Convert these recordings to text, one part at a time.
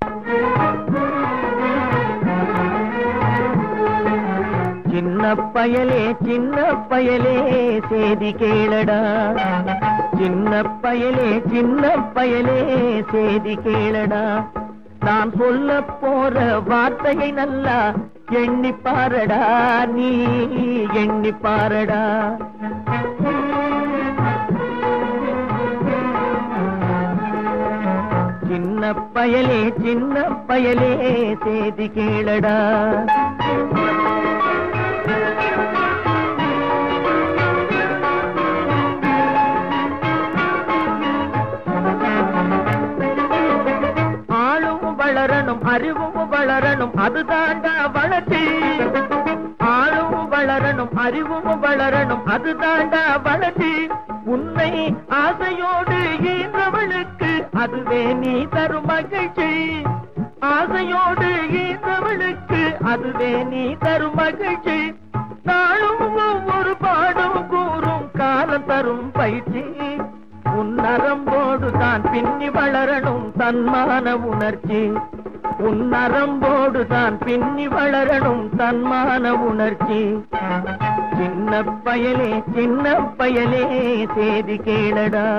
சின்ன பயலே சின்ன பயலே செய்தி கேளடா சின்ன பயலே சின்ன பயலே செய்தி கேளடா நான் சொல்ல போற வார்த்தையை நல்லா எண்ணி பாரடா நீ எண்ணி பாரடா சின்ன பயலே சின்ன பயலே செய்தி கேளடா ஆளும் வளரணும் அறிவும் வளரணும் அதுதாண்டா வளர்ச்சி ஆளும் வளரணும் அறிவும் வளரணும் அதுதாண்டா வளர்ச்சி உன்னை ஆசையோடு ஈன்றவளுக்கு அதுவே நீ தரும் மகிழ்ச்சி ஆசையோடு ஈன்றவளுக்கு அதுவே நீ தரும் மகிழ்ச்சி நாளும் ஒவ்வொரு பாடும் கூறும் காலம் தரும் பயிற்சி உன் நரம்போடு தான் பின்னி வளரணும் தன்மான உணர்ச்சி உன் நரம்போடு தான் பின்னி வளரணும் தன்மான உணர்ச்சி சின்ன பயலே சின்ன பயலே செய்தி கேளடா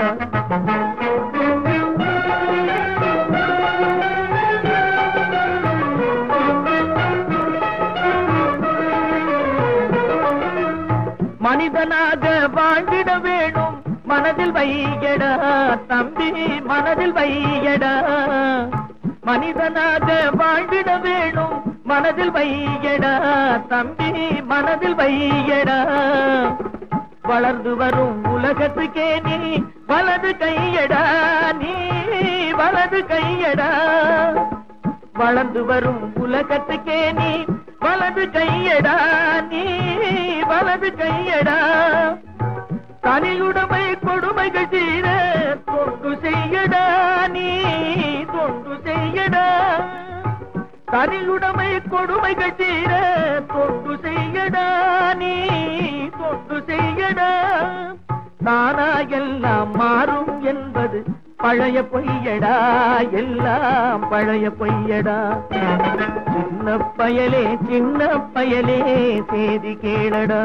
மனிதனாக வாழ்ந்திட வேணும் மனதில் வையடா தம்பி மனதில் வையடா மனிதனாக வாழ்ந்திட வேணும் மனதில் வையடா தம்பி மனதில் வையடா வளர்ந்து வரும் உலகத்துக்கே நீ வலது கையடா நீ வலது கையடா வளர்ந்து வரும் உலகத்துக்கே நீ வலது கையடா நீ வலது கையடா தனியுடைமை கொடுமைகள் தீர தொண்டு செய்யடா நீ தொண்டு செய்யடா தனியுடைமை கொடுமைகள் தீர தொண்டு செய்யடா நீ தொண்டு செய்யடா தானா எல்லாம் மாறும் என்பது பழைய பொய்யடா எல்லாம் பழைய பொய்யடா சின்ன பயலே சின்ன பயலே செய்தி கேளடா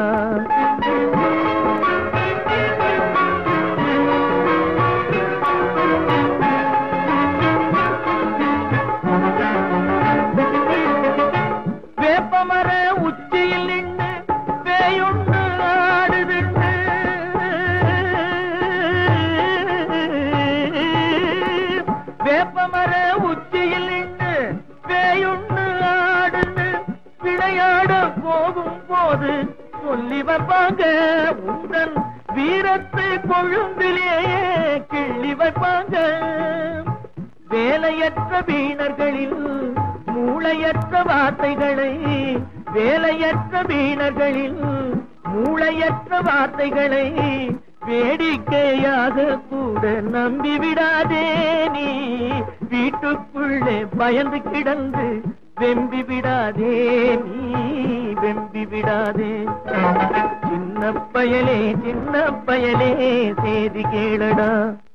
வேப்பமர உச்சியில் நின்று பேயுண்டு ஆடுதுண்டு வேப்பமர உச்சியில் நின்று பேயுண்டு ஆடுது விளையாட போகும் போது சொல்லி வைப்பாங்க உந்தன் வீரத்தை கொழும்பிலேயே கிள்ளி வைப்பாங்க வேலையற்ற வீணர்களில் மூளையற்ற வார்த்தைகளை வேலையற்ற வீணர்களில் மூளையற்ற வார்த்தைகளை வேடிக்கையாக கூட நம்பி விடாதே நீ வீட்டுக்குள்ளே பயந்து கிடந்து வெம்பி விடாதே நீ வெம்பி விடாதே சின்ன பயலே சின்ன பயலே செய்தி கேளடா